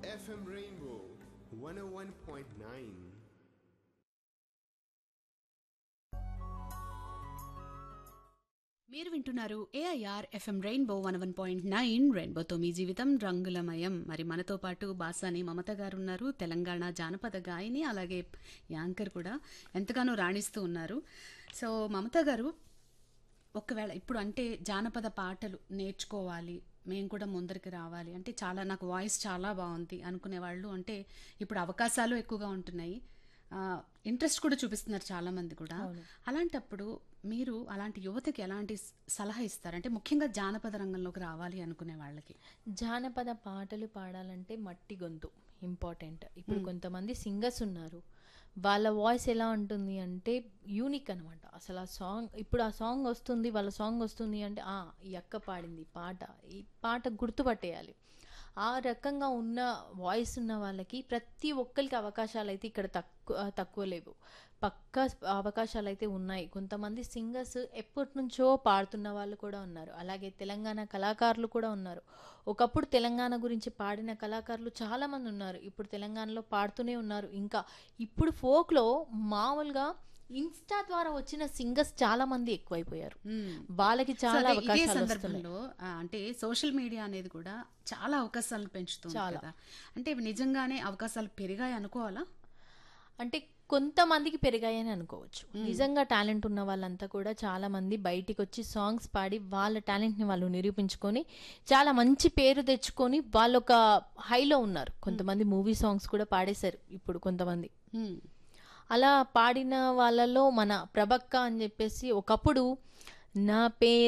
FM Rainbow 101.9. మీరు వింటున్నారు AIR FM rainbow one one point nine రెయిన్బోతో మీ జీవితం రంగులమయం మరి మనతో పాటు బాసాని మమత గారు ఉన్నారు తెలంగాణ జానపద గాయని అలాగే యాంకర్ కూడా ఎంతగానో రాణిస్తూ ఉన్నారు సో మమత గారు ఒకవేళ ఇప్పుడు అంటే జానపద పాటలు నేర్చుకోవాలి మేము కూడా ముందరికి రావాలి అంటే చాలా నాకు వాయిస్ చాలా బాగుంది అనుకునే వాళ్ళు అంటే ఇప్పుడు అవకాశాలు ఎక్కువగా ఉంటున్నాయి ఇంట్రెస్ట్ కూడా చూపిస్తున్నారు చాలా మంది కూడా అలాంటప్పుడు మీరు అలాంటి యువతకి ఎలాంటి స- సలహా ఇస్తారు అంటే ముఖ్యంగా జానపద రంగంలోకి రావాలి అనుకునే వాళ్ళకి జానపద పాటలు పాడాలంటే మట్టి గొంతు ఇంపార్టెంట్ ఇప్పుడు కొంతమంది సింగర్స్ ఉన్నారు వాళ్ళ వాయిస్ ఎలా ఉంటుంది అంటే యూనిక్ అనమాట అసలు ఆ సాంగ్ ఇప్పుడు ఆ సాంగ్ వస్తుంది వాళ్ళ సాంగ్ వస్తుంది అంటే ఆ ఈ అక్క పాడింది ఈ పాట ఈ పాట గుర్తుపట్టేయాలి ఆ రకంగా ఉన్న వాయిస్ ఉన్న వాళ్ళకి ప్రతి ఒక్కరికి అవకాశాలు అయితే ఇక్కడ తక్కువ తక్కువ లేవు పక్కా అవకాశాలు అయితే ఉన్నాయి కొంతమంది సింగర్స్ ఎప్పటి నుంచో పాడుతున్న వాళ్ళు కూడా ఉన్నారు అలాగే తెలంగాణ కళాకారులు కూడా ఉన్నారు ఒకప్పుడు తెలంగాణ గురించి పాడిన కళాకారులు చాలా మంది ఉన్నారు ఇప్పుడు తెలంగాణలో పాడుతూనే ఉన్నారు ఇంకా ఇప్పుడు ఫోక్లో మామూలుగా ఇన్స్టా ద్వారా వచ్చిన సింగర్స్ చాలా మంది ఎక్కువైపోయారు వాళ్ళకి సో చాలా అదే ఇదే అవకాశాలు వస్తున్నాయి సందర్భంలో ఆ, అంటే సోషల్ మీడియా అనేది కూడా చాలా అవకాశాలను పెంచుతుంది కదా అంటే ఇవి నిజంగానే అవకాశాలు పెరిగాయి అనుకోవాలా అంటే కొంతమందికి పెరిగాయని అనుకోవచ్చు నిజంగా టాలెంట్ ఉన్న వాళ్ళంతా కూడా చాలా మంది బయటికి వచ్చి సాంగ్స్ పాడి వాళ్ళ టాలెంట్ని వాళ్ళు నిరూపించుకొని చాలా మంచి పేరు తెచ్చుకొని వాళ్ళు ఒక హైలో ఉన్నారు కొంతమంది మూవీ సాంగ్స్ కూడా పాడేశారు ఇప్పుడు కొంతమంది మ్మ్. అలా పాడిన వాళ్ళలో మన ప్రభక్క అని చెప్పేసి ఒకప్పుడు నా పేరు